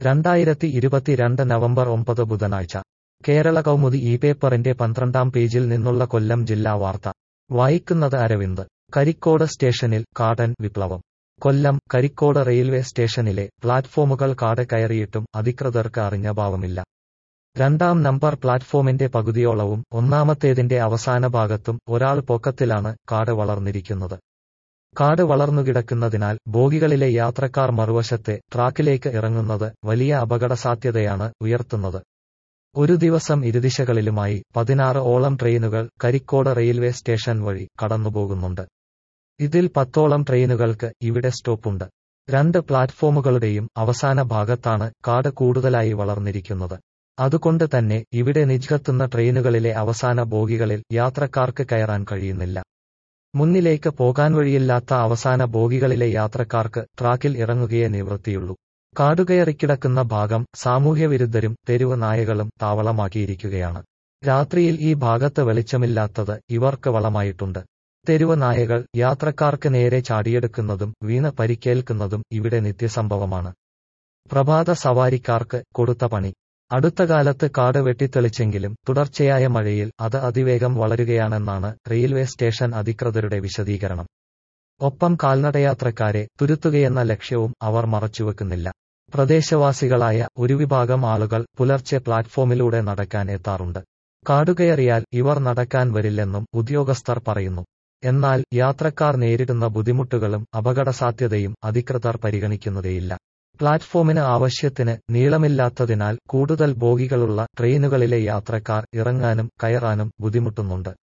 രണ്ടായിരത്തി ഇരുപത്തിരണ്ട് നവംബർ ഒമ്പത് ബുധനാഴ്ച കേരള കൗമുദി ഈ പേപ്പറിന്റെ പന്ത്രണ്ടാം പേജിൽ നിന്നുള്ള കൊല്ലം ജില്ലാ വാർത്ത വായിക്കുന്നത് അരവിന്ദ് കരിക്കോട് സ്റ്റേഷനിൽ കാടൻ വിപ്ലവം കൊല്ലം കരിക്കോട് റെയിൽവേ സ്റ്റേഷനിലെ പ്ലാറ്റ്ഫോമുകൾ കാട് കയറിയിട്ടും അധികൃതർക്ക് അറിഞ്ഞ ഭാവമില്ല രണ്ടാം നമ്പർ പ്ലാറ്റ്ഫോമിന്റെ പകുതിയോളവും ഒന്നാമത്തേതിന്റെ അവസാന ഭാഗത്തും ഒരാൾ പൊക്കത്തിലാണ് കാട് വളർന്നിരിക്കുന്നത് കാട് വളർന്നുകിടക്കുന്നതിനാൽ ബോഗികളിലെ യാത്രക്കാർ മറുവശത്തെ ട്രാക്കിലേക്ക് ഇറങ്ങുന്നത് വലിയ അപകടസാധ്യതയാണ് ഉയർത്തുന്നത് ഒരു ദിവസം ഇരുദിശകളിലുമായി പതിനാറ് ഓളം ട്രെയിനുകൾ കരിക്കോട് റെയിൽവേ സ്റ്റേഷൻ വഴി കടന്നുപോകുന്നുണ്ട് ഇതിൽ പത്തോളം ട്രെയിനുകൾക്ക് ഇവിടെ സ്റ്റോപ്പുണ്ട് രണ്ട് പ്ലാറ്റ്ഫോമുകളുടെയും അവസാന ഭാഗത്താണ് കാട് കൂടുതലായി വളർന്നിരിക്കുന്നത് അതുകൊണ്ട് തന്നെ ഇവിടെ നിജ്കത്തുന്ന ട്രെയിനുകളിലെ അവസാന ബോഗികളിൽ യാത്രക്കാർക്ക് കയറാൻ കഴിയുന്നില്ല മുന്നിലേക്ക് പോകാൻ വഴിയില്ലാത്ത അവസാന ബോഗികളിലെ യാത്രക്കാർക്ക് ട്രാക്കിൽ ഇറങ്ങുകയേ നിവൃത്തിയുള്ളൂ കാടുകയറിക്കിടക്കുന്ന ഭാഗം സാമൂഹ്യവിരുദ്ധരും തെരുവ് നായകളും താവളമാക്കിയിരിക്കുകയാണ് രാത്രിയിൽ ഈ ഭാഗത്ത് വെളിച്ചമില്ലാത്തത് ഇവർക്ക് വളമായിട്ടുണ്ട് തെരുവ് നായകൾ യാത്രക്കാർക്ക് നേരെ ചാടിയെടുക്കുന്നതും വീണ് പരിക്കേൽക്കുന്നതും ഇവിടെ നിത്യസംഭവമാണ് പ്രഭാത സവാരിക്കാർക്ക് കൊടുത്ത പണി അടുത്ത കാലത്ത് കാട് വെട്ടിത്തെളിച്ചെങ്കിലും തുടർച്ചയായ മഴയിൽ അത് അതിവേഗം വളരുകയാണെന്നാണ് റെയിൽവേ സ്റ്റേഷൻ അധികൃതരുടെ വിശദീകരണം ഒപ്പം കാൽനടയാത്രക്കാരെ തുരുത്തുകയെന്ന ലക്ഷ്യവും അവർ മറച്ചുവെക്കുന്നില്ല പ്രദേശവാസികളായ ഒരു വിഭാഗം ആളുകൾ പുലർച്ചെ പ്ലാറ്റ്ഫോമിലൂടെ നടക്കാൻ എത്താറുണ്ട് കാടുകയറിയാൽ ഇവർ നടക്കാൻ വരില്ലെന്നും ഉദ്യോഗസ്ഥർ പറയുന്നു എന്നാൽ യാത്രക്കാർ നേരിടുന്ന ബുദ്ധിമുട്ടുകളും അപകടസാധ്യതയും അധികൃതർ പരിഗണിക്കുന്നതേയില്ല പ്ലാറ്റ്ഫോമിന് ആവശ്യത്തിന് നീളമില്ലാത്തതിനാൽ കൂടുതൽ ബോഗികളുള്ള ട്രെയിനുകളിലെ യാത്രക്കാർ ഇറങ്ങാനും കയറാനും ബുദ്ധിമുട്ടുന്നുണ്ട്